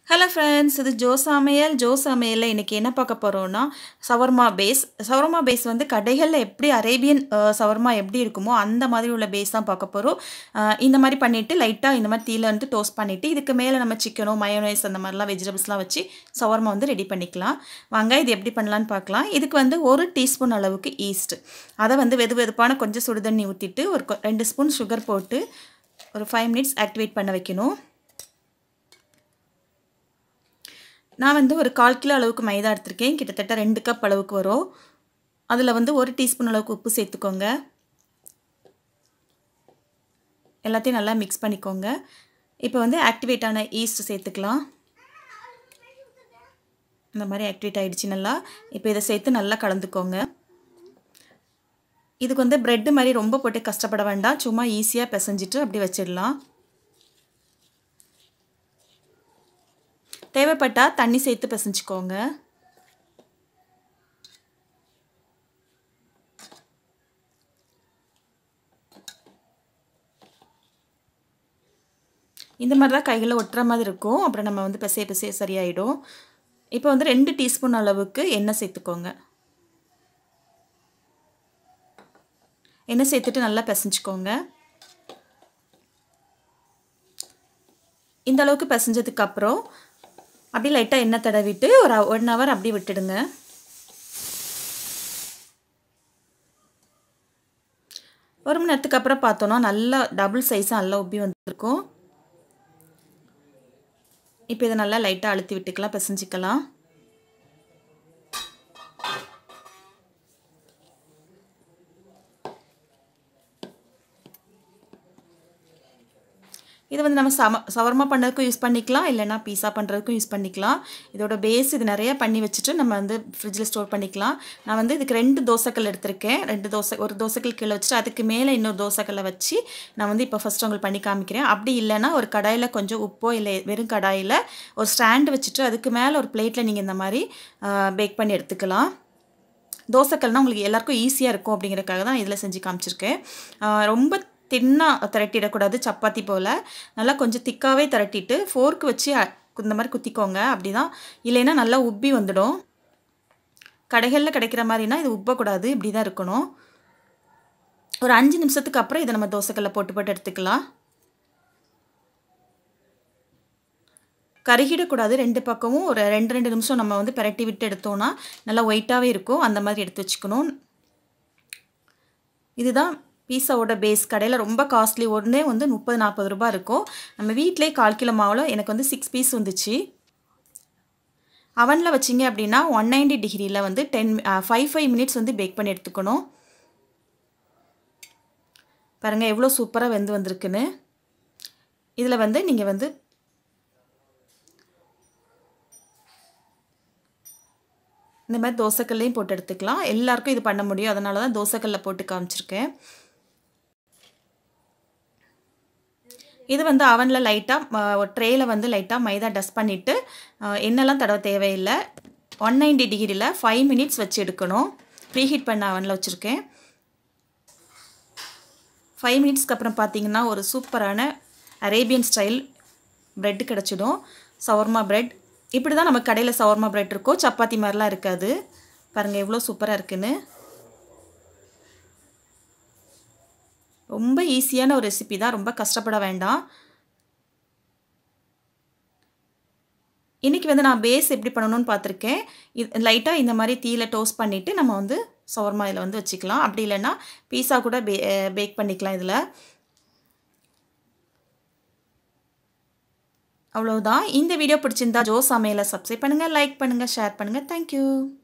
hello friends இது ஜோ சமையல் ஜோ சமையலில் இன்றைக்கி என்ன பார்க்க போகிறோன்னா சவர்மா பேஸ் சவர்மா பேஸ் வந்து கடைகளில் எப்படி அரேபியன் சவர்மா எப்படி இருக்குமோ அந்த மாதிரி உள்ள பேஸ் தான் பார்க்க போகிறோம் இந்த மாதிரி பண்ணிவிட்டு லைட்டாக இந்த மாதிரி தீல வந்து டோஸ்ட் பண்ணிவிட்டு இதுக்கு மேலே நம்ம சிக்கனோ மயோனைஸ் அந்த மாதிரிலாம் வெஜிடபிள்ஸ்லாம் வச்சு சவர்மா வந்து ரெடி பண்ணிக்கலாம் வாங்க இது எப்படி பண்ணலான்னு பார்க்கலாம் இதுக்கு வந்து ஒரு டீஸ்பூன் அளவுக்கு ஈஸ்ட் அதை வந்து வெது வெதுப்பான கொஞ்சம் சுடுதண்ணி ஊற்றிட்டு ஒரு கொ- ரெண்டு ஸ்பூன் சுகர் போட்டு ஒரு ஃபைவ் மினிட்ஸ் ஆக்டிவேட் பண்ண வைக்கணும் நான் வந்து ஒரு கால் கிலோ அளவுக்கு மைதா எடுத்திருக்கேன் கிட்டத்தட்ட ரெண்டு கப் அளவுக்கு வரும் அதில் வந்து ஒரு டீஸ்பூன் அளவுக்கு உப்பு சேர்த்துக்கோங்க எல்லாத்தையும் நல்லா மிக்ஸ் பண்ணிக்கோங்க இப்போ வந்து ஆக்டிவேட் ஆன ஈஸ்ட் சேர்த்துக்கலாம் இந்த மாதிரி ஆக்டிவேட் ஆகிடுச்சு நல்லா இப்போ இதை சேர்த்து நல்லா கலந்துக்கோங்க இதுக்கு வந்து ப்ரெட்டு மாதிரி ரொம்ப போட்டு கஷ்டப்பட வேண்டாம் சும்மா ஈஸியாக பிசைஞ்சிட்டு அப்படி வச்சிடலாம் தேவைப்பட்டால் தண்ணி சேர்த்து பிசைஞ்சுக்கோங்க இந்த மாதிரி தான் கைகளில் ஒட்டுற மாதிரி இருக்கும் அப்புறம் நம்ம வந்து பிசைய பிசைய சரியாயிடும் இப்போ வந்து ரெண்டு டீஸ்பூன் அளவுக்கு எண்ணெய் சேர்த்துக்கோங்க எண்ணெய் சேர்த்துட்டு நல்லா பிசைஞ்சுக்கோங்க இந்த அளவுக்கு பிசைஞ்சதுக்கு அப்புறம் அப்படியே லைட்டாக எண்ணெய் தடவிட்டு ஒரு ஒன் ஹவர் அப்படியே விட்டுடுங்க ஒரு மணி நேரத்துக்கு அப்புறம் பார்த்தோன்னா நல்லா டபுள் சைஸாக நல்லா உப்பி வந்திருக்கும் இப்போ இதை நல்லா லைட்டாக அழுத்தி விட்டுக்கலாம் பிசைஞ்சிக்கலாம் இது வந்து நம்ம சம சவர்மா பண்ணுறதுக்கும் யூஸ் பண்ணிக்கலாம் இல்லைனா பீஸா பண்ணுறதுக்கும் யூஸ் பண்ணிக்கலாம் இதோட பேஸ் இது நிறைய பண்ணி வச்சுட்டு நம்ம வந்து ஃப்ரிட்ஜில் ஸ்டோர் பண்ணிக்கலாம் நான் வந்து இதுக்கு ரெண்டு தோசைக்கல் எடுத்திருக்கேன் ரெண்டு தோசை ஒரு தோசைக்கல் கீழே வச்சுட்டு அதுக்கு மேலே இன்னொரு தோசைக்கல்லை வச்சு நான் வந்து இப்போ ஃபஸ்ட் உங்களுக்கு பண்ணி காமிக்கிறேன் அப்படி இல்லைன்னா ஒரு கடாயில் கொஞ்சம் உப்போ இல்லை வெறும் கடாயில் ஒரு ஸ்டாண்டு வச்சுட்டு அதுக்கு மேலே ஒரு பிளேட்டில் நீங்கள் இந்த மாதிரி பேக் பண்ணி எடுத்துக்கலாம் தோசைக்கல்னால் உங்களுக்கு எல்லாருக்கும் ஈஸியாக இருக்கும் அப்படிங்கிறதுக்காக தான் இதில் செஞ்சு காமிச்சிருக்கேன் ரொம்ப தின்னாக திரட்டிடக்கூடாது சப்பாத்தி போல் நல்லா கொஞ்சம் திக்காகவே திரட்டிட்டு ஃபோர்க்கு வச்சு இந்த மாதிரி குத்திக்கோங்க அப்படி தான் இல்லைன்னா நல்லா உப்பி வந்துடும் கடைகளில் கிடைக்கிற மாதிரினா இது உப்பக்கூடாது இப்படி தான் இருக்கணும் ஒரு அஞ்சு நிமிஷத்துக்கு அப்புறம் இதை நம்ம தோசைக்கல்ல போட்டு போட்டு எடுத்துக்கலாம் கருகிடக்கூடாது ரெண்டு பக்கமும் ஒரு ரெண்டு ரெண்டு நிமிஷம் நம்ம வந்து பிரட்டி விட்டு எடுத்தோன்னா நல்லா ஒயிட்டாகவே இருக்கும் அந்த மாதிரி எடுத்து வச்சுக்கணும் இதுதான் பீஸாவோட பேஸ் கடையில் ரொம்ப காஸ்ட்லி ஒன்றே வந்து முப்பது நாற்பது ரூபா இருக்கும் நம்ம வீட்டிலே கால் கிலோ மாவில் எனக்கு வந்து சிக்ஸ் பீஸ் வந்துச்சு அவனில் வச்சிங்க அப்படின்னா ஒன் நைன்டி டிகிரியில் வந்து டென் ஃபைவ் ஃபைவ் மினிட்ஸ் வந்து பேக் பண்ணி எடுத்துக்கணும் பாருங்கள் எவ்வளோ சூப்பராக வெந்து வந்திருக்குன்னு இதில் வந்து நீங்கள் வந்து இந்த மாதிரி தோசைக்கல்லையும் போட்டு எடுத்துக்கலாம் எல்லாருக்கும் இது பண்ண முடியும் அதனால தான் தோசைக்கல்ல போட்டு காமிச்சிருக்கேன் இது வந்து அவனில் லைட்டாக ஒரு ட்ரேயில் வந்து லைட்டாக மைதா டஸ்ட் பண்ணிவிட்டு எண்ணெய்லாம் தடவை தேவையில்லை ஒன் நைன்டி டிகிரியில் ஃபைவ் மினிட்ஸ் வச்சு எடுக்கணும் ப்ரீஹீட் பண்ண அவனில் வச்சுருக்கேன் ஃபைவ் மினிட்ஸ்க்கு அப்புறம் பார்த்தீங்கன்னா ஒரு சூப்பரான அரேபியன் ஸ்டைல் ப்ரெட் கிடச்சிடும் சவர்மா ப்ரெட் இப்படி தான் நம்ம கடையில் சவர்மா ப்ரெட் இருக்கும் சப்பாத்தி மாதிரிலாம் இருக்காது பாருங்கள் எவ்வளோ சூப்பராக இருக்குன்னு ரொம்ப ஈஸியான ஒரு ரெசிபி தான் ரொம்ப கஷ்டப்பட வேண்டாம் இன்றைக்கி வந்து நான் பேஸ் எப்படி பண்ணணும்னு பார்த்துருக்கேன் இது லைட்டாக இந்த மாதிரி தீயில் டோஸ்ட் பண்ணிவிட்டு நம்ம வந்து சவர்மா இதில் வந்து வச்சுக்கலாம் அப்படி இல்லைன்னா பீஸா கூட பே பேக் பண்ணிக்கலாம் இதில் அவ்வளோதான் இந்த வீடியோ பிடிச்சிருந்தா ஜோ சமையலை சப்ஸ்கிரைப் பண்ணுங்கள் லைக் பண்ணுங்கள் ஷேர் பண்ணுங்கள் தேங்க்யூ